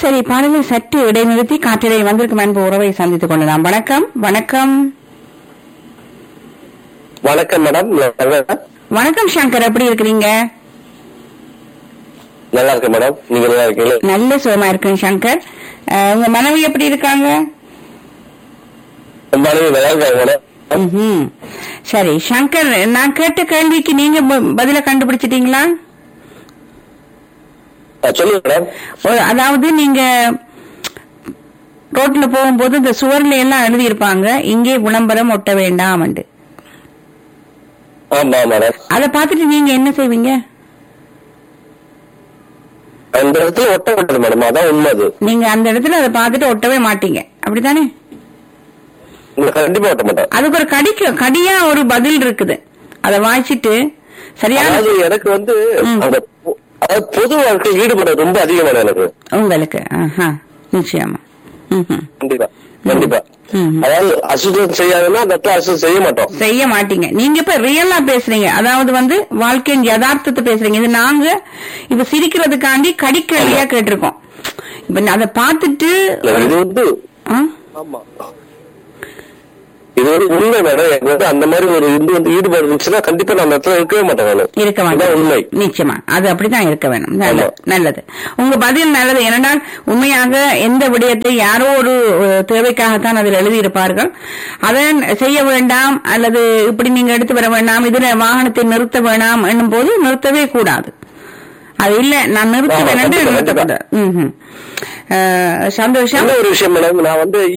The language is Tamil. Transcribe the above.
சரி பாடலை சற்று இடைநிறுத்தி காற்றிலே வந்திருக்கும் அன்பு உறவை சந்தித்துக் கொள்ளலாம் வணக்கம் வணக்கம் வணக்கம் மேடம் நல்லா- வணக்கம் சங்கர் எப்படி இருக்கிறீங்க நல்லா இருக்கேன் மேடம் நீங்க நல்லா இருக்கீங்களா நல்ல சுகமா இருக்கேன் சங்கர் அஹ், உங்க மனைவி எப்படி இருக்காங்க மனைவி நல்லா இருக்காங்க மேடம் ம்ஹும். சரி சங்கர் நான் கேட்ட கேள்விக்கு நீங்க ப- பதில கண்டுபிடிச்சிட்டீங்களா ஆ, சொல்லுங்க மேடம் ஒரு- அதாவது நீங்க ரோட்ல போகும்போது இந்த சுவர்ல எல்லாம் எழுதியிருப்பாங்க இங்கே விளம்பரம் ஒட்ட வேண்டாம் ஆமா மேடம் அதை பார்த்துட்டு நீங்க என்ன செய்வீங்க அந்த இடத்துல ஒட்ட விட்டது மேடம் அதான் உண்மை அது நீங்க அந்த இடத்துல அதை பார்த்துட்டு ஒட்டவே மாட்டீங்க அப்படித்தானே நான் கண்டிப்பா ஒட்ட மாட்டேன் அதுக்கு ஒரு கடிக்கு கடியா ஒரு பதில் இருக்குது அதை வாய்ச்சிட்டு சரியான அதாவது எனக்கு வந்து ம். அந்த பொ- அதாவது பொது வாழ்க்கை ஈடுபட ரொம்ப அதிகம் மேடம் எனக்கு உங்களுக்கு ஆஹா, நிச்சயமா ம்ஹும். கண்டிப்பா கண்டிப்பா ம். அதாவது அசுத்தம் செய்யாதுன்னா அந்த இடத்துல அசுத்தம் செய்ய மாட்டோம் செய்ய மாட்டீங்க நீங்க இப்ப ரியலா பேசுறீங்க அதாவது வந்து வாழ்க்கையின் யதார்த்தத்தை பேசுறீங்க இது நாங்க இப்ப சிரிக்கிறதுக்காண்டி கடிக்கடியா கேட்டிருக்கோம் இப்ப அதை பார்த்துட்டு இல்ல, இது வந்து ஆ? ஆமா இது வந்து உண்மை மேடம் எனக்கு வந்து அந்த மாதிரி ஒரு இது வந்து ஈடுபாடு இருந்துச்சுன்னா கண்டிப்பா நான் அந்த இடத்துல இருக்கவே மாட்டேன் நானு. இருக்க இதுதான் மாட்டேன் உண்மை நிச்சயமா அது அப்படித்தான் இருக்க வேணும் நல்லது ஆமா. நல்லது உங்க பதில் நல்லது ஏனென்றால் உண்மையாக எந்த விடயத்தை யாரோ ஒரு அஹ், தேவைக்காகத்தான் அதில் எழுதியிருப்பார்கள் அதை செய்ய வேண்டாம் அல்லது இப்படி நீங்க எடுத்து வர வேண்டாம் இதுல வாகனத்தை நிறுத்த வேண்டாம் என்னும் போது நிறுத்தவே கூடாது அது இல்ல நான் நிறுத்துவேன் ஆமா, என்று கண்டிப்பா, நிறுத்தக்கூடாது ம்ஹும். அஹ், சந்தோஷம் என்ன ஒரு விஷயம் மேடம் நான் வந்து